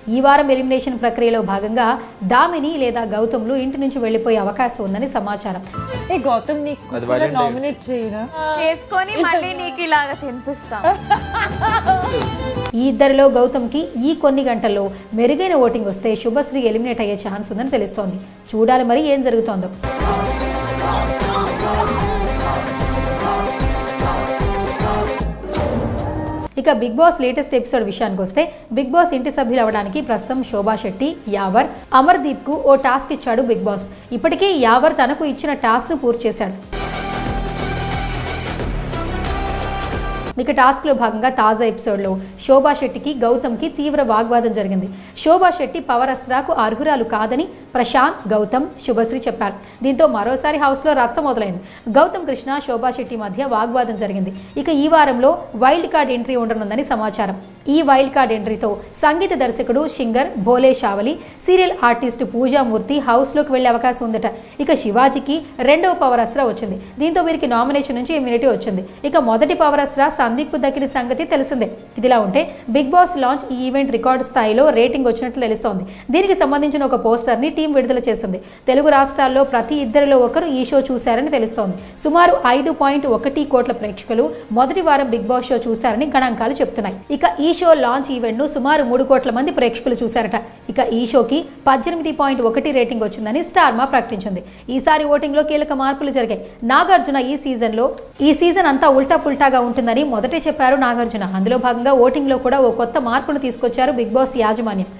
ఈ వారం ఎలిమినేషన్ ప్రక్రియలో భాగంగా దామిని లేదా గౌతమ్లు ఇంటి నుంచి వెళ్లిపోయే అవకాశం ఉందని సమాచారం ఏ గౌతమ్ నీకు అది కూడా violent నామినేట్ చేయరా చేసుకొని మళ్ళీ నీకు ఇలాగ తినిపిస్తాం ఈ ఇద్దరిలో గౌతమ్కి ఈ కొన్ని గంటల్లో మెరుగైన ఓటింగ్ వస్తే శుభశ్రీ ఎలిమినేట్ అయ్యే ఛాన్స్ ఉందని తెలుస్తోంది చూడాలి మరి ఏం జరుగుతోందో ఇక బిగ్ బాస్ లేటెస్ట్ ఎపిసోడ్ విషయానికి వస్తే బిగ్ బాస్ ఇంటి సభ్యులు అవడానికి ప్రస్తుతం శోభా శెట్టి యావర్ అమర్దీప్ కు ఓ టాస్క్ ఇచ్చాడు బిగ్ బాస్ ఇప్పటికే యావర్ తనకు ఇచ్చిన టాస్క్ ను పూర్తి చేశాడు ఇక టాస్క్లో భాగంగా తాజా ఎపిసోడ్లో శోభా శెట్టికి గౌతమ్కి తీవ్ర వాగ్వాదం జరిగింది శోభా శెట్టి పవర్ అస్త్రాకు అర్హురాలు కాదని ప్రశాంత్ గౌతమ్ శుభశ్రీ చెప్పారు దీంతో మరోసారి హౌస్లో రచ్చ మొదలైంది గౌతమ్ కృష్ణ శోభా శెట్టి మధ్య వాగ్వాదం జరిగింది ఇక ఈ వారంలో వైల్డ్ కార్డ్ ఎంట్రీ ఉండనుందని సమాచారం ఈ వైల్డ్ కార్డ్ ఎంట్రీతో సంగీత దర్శకుడు singer Bhole Shavali serial artist Pooja Murthy హౌస్లోకి వెళ్లే అవకాశం ఉందట ఇక శివాజీకి రెండవ పవర్ అస్త్ర వచ్చింది దీంతో వీరికి నామినేషన్ నుంచి ఇమ్యూనిటీ వచ్చింది ఇక మొదటి పవర్ అస్త్ర సందీప్ దక్కిన సంగతి తెలిసిందే ఇదిలా ఉంటే బిగ్ బాస్ లాంచ్ ఈ ఈవెంట్ రికార్డు స్థాయిలో రేటింగ్ వచ్చినట్లు తెలుస్తోంది దీనికి సంబంధించిన ఒక పోస్టర్ ని టీం విడుదల చేసింది తెలుగు రాష్ట్రాల్లో ప్రతి ఇద్దరిలో ఒకరు ఈ షో చూశారని తెలుస్తోంది సుమారు ఐదు పాయింట్ ఒకటి కోట్ల ప్రేక్షకులు మొదటి వారం బిగ్ బాస్ షో చూశారని గణాంకాలు చెప్తున్నాయి ఇక ఈ షో లాంచ్ ఈవెంట్ ను సుమారు మూడు కోట్ల మంది ప్రేక్షకులు చూశారట ఇక ఈ షోకి పద్దెనిమిది పాయింట్ ఒకటి రేటింగ్ వచ్చిందని స్టార్ మా ప్రకటించింది ఈసారి ఓటింగ్ లో కీలక మార్పులు జరిగాయి నాగార్జున ఈ సీజన్ లో ఈ సీజన్ అంతా ఉల్టా పుల్టాగా ఉంటుందని మొదటే చెప్పారు నాగార్జున అందులో భాగంగా ఓటింగ్ లో కూడా ఓ కొత్త మార్పును తీసుకొచ్చారు బిగ్ బాస్ యాజమాన్యం